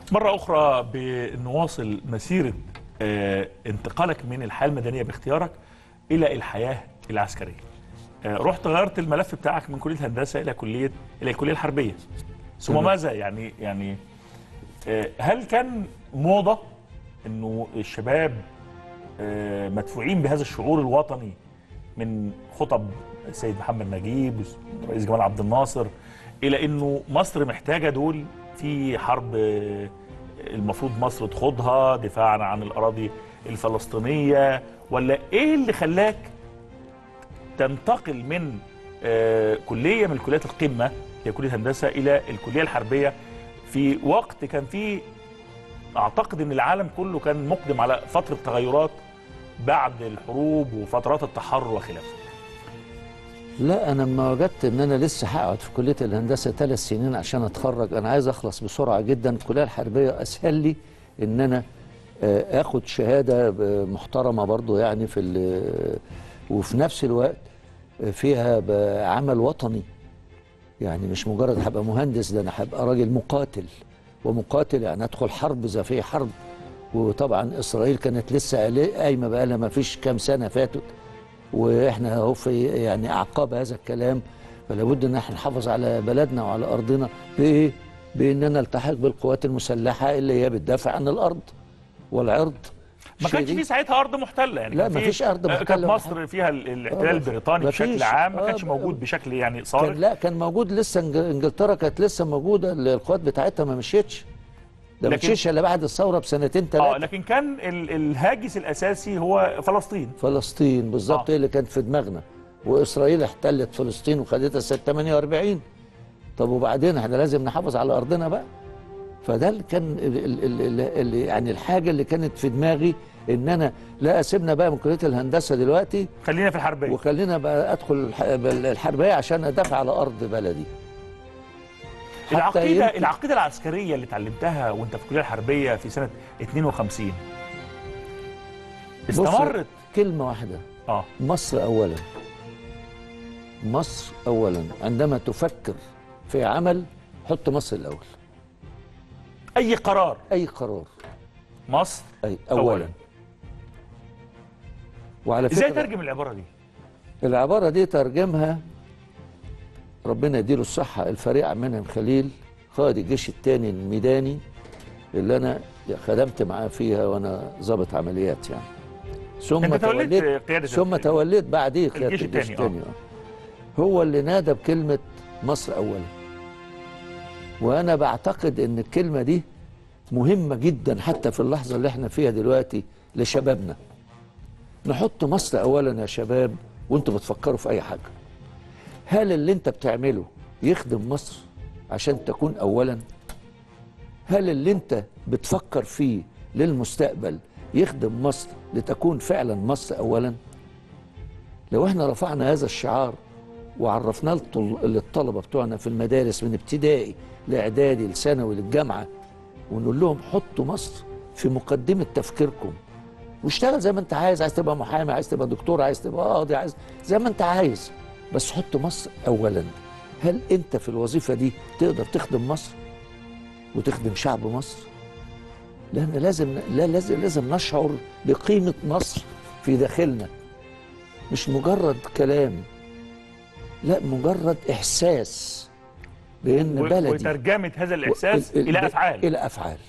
مرة أخرى بنواصل مسيرة آه، انتقالك من الحياة المدنية باختيارك إلى الحياة العسكرية. آه، رحت غيرت الملف بتاعك من كلية الهندسة إلى كلية إلى الكلية الحربية. ثم تمام. ماذا يعني يعني آه، هل كان موضة إنه الشباب آه، مدفوعين بهذا الشعور الوطني من خطب السيد محمد نجيب والرئيس جمال عبد الناصر الى انه مصر محتاجه دول في حرب آه، المفروض مصر تخوضها دفاعا عن الاراضي الفلسطينيه ولا ايه اللي خلاك تنتقل من آه، كليه من كليات القمه هي كليه هندسه الى الكليه الحربيه في وقت كان فيه اعتقد ان العالم كله كان مقدم على فتره تغيرات بعد الحروب وفترات التحرر وخلافه لا انا لما وجدت ان انا لسه هقعد في كليه الهندسه ثلاث سنين عشان اتخرج انا عايز اخلص بسرعه جدا الكليه الحربيه اسهل لي ان انا آه، اخد شهاده ب- محترمه برضو يعني في ال- وفي نفس الوقت آه، فيها ب- عمل وطني يعني مش مجرد هبقى مهندس ده انا هبقى راجل مقاتل ومقاتل يعني ادخل حرب اذا في حرب وطبعا اسرائيل كانت لسه قال- قايمه بقى لها ما فيش كام سنه فاتت واحنا اهو في يعني اعقاب هذا الكلام فلا بد ان احنا نحافظ على بلدنا وعلى ارضنا بايه؟ باننا نلتحق بالقوات المسلحه اللي هي بتدافع عن الارض والعرض ما كانش شيء في ساعتها ارض محتله يعني لا، كان ما في- فيش أرض آه، محتلة كانت ولا مصر فيها ال- الاحتلال آه، البريطاني ما بشكل فيش. عام ما آه، كانش ب- موجود بشكل يعني كان صارخ لا كان موجود لسه إنج- انجلترا كانت لسه موجوده القوات بتاعتها ما مشيتش ده ما لكن- مشيش الا بعد الثوره بسنتين اه ثلاثه لكن كان ال- الهاجس الاساسي هو فلسطين فلسطين بالظبط آه. هي اللي كانت في دماغنا واسرائيل احتلت فلسطين وخدتها سنه 48 طب وبعدين احنا لازم نحافظ على ارضنا بقى فده اللي كان ال ال ال ال يعني الحاجه اللي كانت في دماغي ان انا لا اسيبنا بقى من كليه الهندسه دلوقتي خلينا في الحربيه وخلينا بقى ادخل الح- الحربيه عشان ادافع على ارض بلدي حتى العقيده يمكن- العقيده العسكريه اللي اتعلمتها وانت في الكليه الحربيه في سنه 52 بص، استمرت كلمه واحده اه مصر اولا مصر اولا عندما تفكر في عمل حط مصر الاول اي قرار اي قرار مصر اي اولا, أولاً. أولاً. وعلى ازاي فكره ترجم العباره دي العباره دي ترجمها ربنا يديله الصحه الفريق عبد المنعم خليل قائد الجيش الثاني الميداني اللي انا خدمت معاه فيها وانا ضابط عمليات يعني ثم انت توليت قياده ثم توليت بعديه قياده الجيش الجيش التاني، آه. الثاني آه. هو اللي نادى بكلمه مصر اولا وانا بعتقد ان الكلمه دي مهمه جدا حتى في اللحظه اللي احنا فيها دلوقتي لشبابنا نحط مصر اولا يا شباب وانتوا بتفكروا في اي حاجه هل اللي انت بتعمله يخدم مصر عشان تكون اولا هل اللي انت بتفكر فيه للمستقبل يخدم مصر لتكون فعلا مصر اولا لو احنا رفعنا هذا الشعار وعرفناه للطل- للطلبه بتوعنا في المدارس من ابتدائي لاعدادي لثانوي للجامعه ونقول لهم حطوا مصر في مقدمه تفكيركم واشتغل زي ما انت عايز عايز تبقى محامي عايز تبقى دكتور عايز تبقى قاضي عايز زي ما انت عايز بس حط مصر اولا هل انت في الوظيفه دي تقدر تخدم مصر وتخدم شعب مصر لان لازم لا لازم لازم نشعر بقيمه مصر في داخلنا مش مجرد كلام لا مجرد احساس بان و- بلدي وترجمه هذا الاحساس و- الى افعال الى افعال